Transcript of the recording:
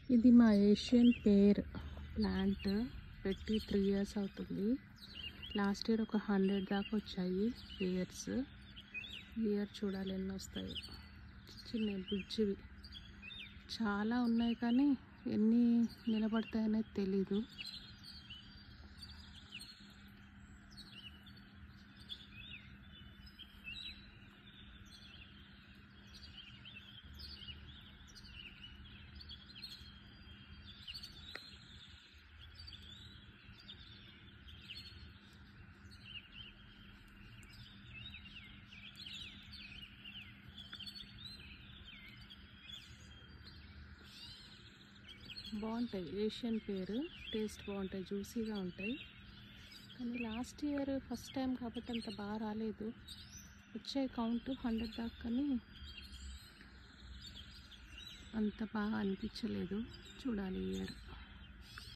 ఇది మా Asian pear plant పెట్టి త్రీ ఇయర్స్ అవుతుంది లాస్ట్ ఇయర్ ఒక హండ్రెడ్ దాకా వచ్చాయి పేర్స్ ఇయర్ చూడాలి ఎన్ని వస్తాయి చిన్న బుజ్జివి చాలా ఉన్నాయి కానీ ఎన్ని నిలబడతాయనేది తెలీదు బాగుంటాయి ఏషియన్ పేరు టేస్ట్ బాగుంటాయి జ్యూసీగా ఉంటాయి కానీ లాస్ట్ ఇయర్ ఫస్ట్ టైం కాబట్టి అంత బాగా రాలేదు వచ్చే కౌంట్ హండ్రెడ్ దాకా కానీ అంత బాగా అనిపించలేదు చూడాలి ఇయర్